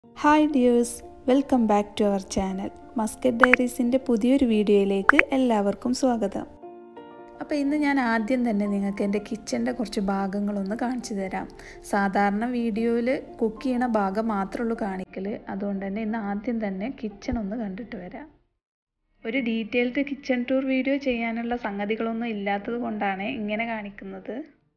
hi dears welcome back to our channel Muscat ഡയറീസിൻ്റെ പുതിയൊരു വീഡിയോയിലേക്ക് എല്ലാവർക്കും സ്വാഗതം അപ്പോൾ ഇന്ന് ഞാൻ ആദ്യം തന്നെ നിങ്ങൾക്ക് എൻ്റെ കിച്ചൻ്റെ കുറച്ച് ഭാഗങ്ങളൊന്ന് കാണിച്ചു തരാം സാധാരണ വീഡിയോയിൽ കുക്ക് ചെയ്യണ ഭാഗം മാത്രമേ ഉള്ളൂ കാണിക്കൽ അതുകൊണ്ട് തന്നെ ഇന്ന് ആദ്യം തന്നെ കിച്ചൺ ഒന്ന് കണ്ടിട്ട് വരാം ഒരു ഡീറ്റെയിൽഡ് കിച്ചൺ ടൂർ വീഡിയോ ചെയ്യാനുള്ള സംഗതികളൊന്നും ഇല്ലാത്തത് കൊണ്ടാണ് ഇങ്ങനെ കാണിക്കുന്നത്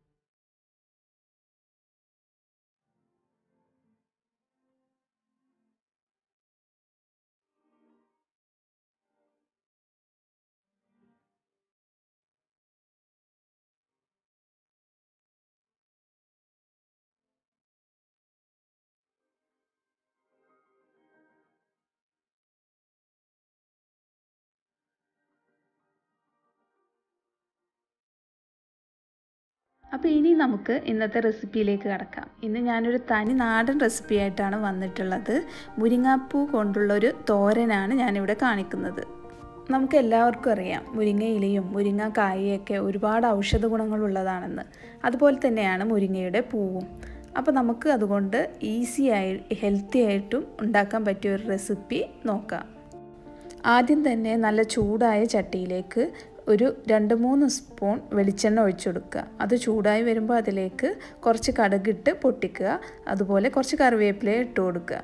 അപ്പോൾ ഇനി നമുക്ക് ഇന്നത്തെ റെസിപ്പിയിലേക്ക് കടക്കാം ഇന്ന് ഞാനൊരു തനി നാടൻ റെസിപ്പി ആയിട്ടാണ് വന്നിട്ടുള്ളത് മുരിങ്ങാപ്പൂ കൊണ്ടുള്ളൊരു തോരനാണ് ഞാനിവിടെ കാണിക്കുന്നത് നമുക്ക് എല്ലാവർക്കും അറിയാം മുരിങ്ങ ഇലയും മുരിങ്ങ കായയൊക്കെ ഒരുപാട് ഔഷധ ഗുണങ്ങളുള്ളതാണെന്ന് അതുപോലെ തന്നെയാണ് മുരിങ്ങയുടെ പൂവും അപ്പോൾ നമുക്ക് അതുകൊണ്ട് ഈസി ആയി ഹെൽത്തി ആയിട്ടും ഉണ്ടാക്കാൻ പറ്റിയ ഒരു റെസിപ്പി നോക്കാം ആദ്യം തന്നെ നല്ല ചൂടായ ചട്ടിയിലേക്ക് ഒരു രണ്ട് മൂന്ന് സ്പൂൺ വെളിച്ചെണ്ണ ഒഴിച്ചു കൊടുക്കുക അത് ചൂടായി വരുമ്പോൾ അതിലേക്ക് കുറച്ച് കടുകിട്ട് പൊട്ടിക്കുക അതുപോലെ കുറച്ച് കറിവേപ്പില ഇട്ട് കൊടുക്കുക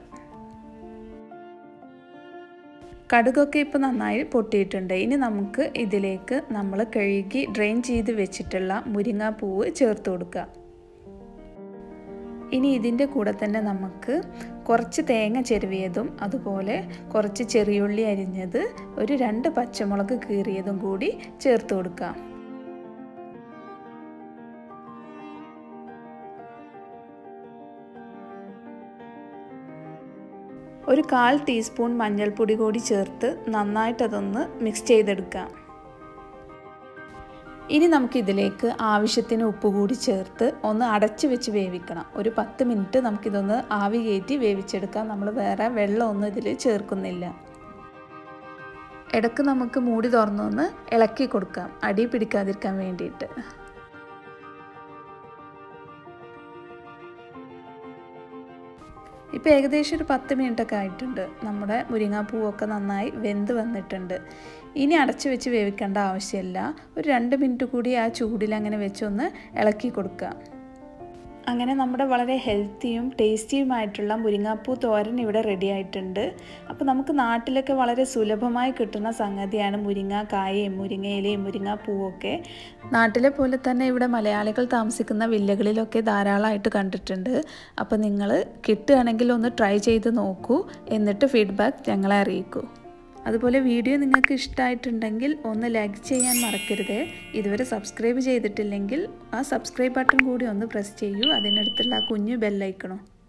കടുകൊക്കെ ഇപ്പോൾ നന്നായി പൊട്ടിയിട്ടുണ്ട് ഇനി നമുക്ക് ഇതിലേക്ക് നമ്മൾ കഴുകി ഡ്രെയിൻ ചെയ്ത് വെച്ചിട്ടുള്ള മുരിങ്ങാപ്പൂവ് ചേർത്ത് കൊടുക്കുക ഇനി ഇതിൻ്റെ കൂടെ തന്നെ നമുക്ക് കുറച്ച് തേങ്ങ ചെരുവിയതും അതുപോലെ കുറച്ച് ചെറിയുള്ളി അരിഞ്ഞത് ഒരു രണ്ട് പച്ചമുളക് കീറിയതും കൂടി ചേർത്ത് കൊടുക്കാം ഒരു കാൽ ടീസ്പൂൺ മഞ്ഞൾപ്പൊടി കൂടി ചേർത്ത് നന്നായിട്ടതൊന്ന് മിക്സ് ചെയ്തെടുക്കാം ഇനി നമുക്കിതിലേക്ക് ആവശ്യത്തിന് ഉപ്പ് കൂടി ചേർത്ത് ഒന്ന് അടച്ചു വെച്ച് വേവിക്കണം ഒരു പത്ത് മിനിറ്റ് നമുക്കിതൊന്ന് ആവി കയറ്റി വേവിച്ചെടുക്കാം നമ്മൾ വേറെ വെള്ളമൊന്നും ഇതിൽ ചേർക്കുന്നില്ല ഇടക്ക് നമുക്ക് മൂടി തുറന്നൊന്ന് ഇളക്കി കൊടുക്കാം അടി പിടിക്കാതിരിക്കാൻ വേണ്ടിയിട്ട് ഇപ്പോൾ ഏകദേശം ഒരു പത്ത് മിനിറ്റൊക്കെ ആയിട്ടുണ്ട് നമ്മുടെ മുരിങ്ങാപ്പൂവൊക്കെ നന്നായി വെന്ത് വന്നിട്ടുണ്ട് ഇനി അടച്ചു വെച്ച് വേവിക്കേണ്ട ആവശ്യമില്ല ഒരു രണ്ട് മിനിറ്റ് കൂടി ആ ചൂടിൽ അങ്ങനെ വെച്ചൊന്ന് ഇളക്കി കൊടുക്കുക അങ്ങനെ നമ്മുടെ വളരെ ഹെൽത്തിയും ടേസ്റ്റിയുമായിട്ടുള്ള മുരിങ്ങാപ്പൂ തോരൻ ഇവിടെ റെഡി ആയിട്ടുണ്ട് അപ്പോൾ നമുക്ക് നാട്ടിലൊക്കെ വളരെ സുലഭമായി കിട്ടുന്ന സംഗതിയാണ് മുരിങ്ങ കായയും മുരിങ്ങയിലയും മുരിങ്ങാപ്പൂവൊക്കെ നാട്ടിലെ പോലെ തന്നെ ഇവിടെ മലയാളികൾ താമസിക്കുന്ന വില്ലകളിലൊക്കെ ധാരാളമായിട്ട് കണ്ടിട്ടുണ്ട് അപ്പോൾ നിങ്ങൾ കിട്ടുകയാണെങ്കിൽ ഒന്ന് ട്രൈ ചെയ്ത് നോക്കൂ എന്നിട്ട് ഫീഡ്ബാക്ക് ഞങ്ങളെ അറിയിക്കൂ അതുപോലെ വീഡിയോ നിങ്ങൾക്ക് ഇഷ്ടമായിട്ടുണ്ടെങ്കിൽ ഒന്ന് ലൈക്ക് ചെയ്യാൻ മറക്കരുത് ഇതുവരെ സബ്സ്ക്രൈബ് ചെയ്തിട്ടില്ലെങ്കിൽ ആ സബ്സ്ക്രൈബ് ബട്ടൺ കൂടി ഒന്ന് പ്രസ് ചെയ്യൂ അതിനടുത്തുള്ള ആ കുഞ്ഞു ബെല്ലൈക്കണോ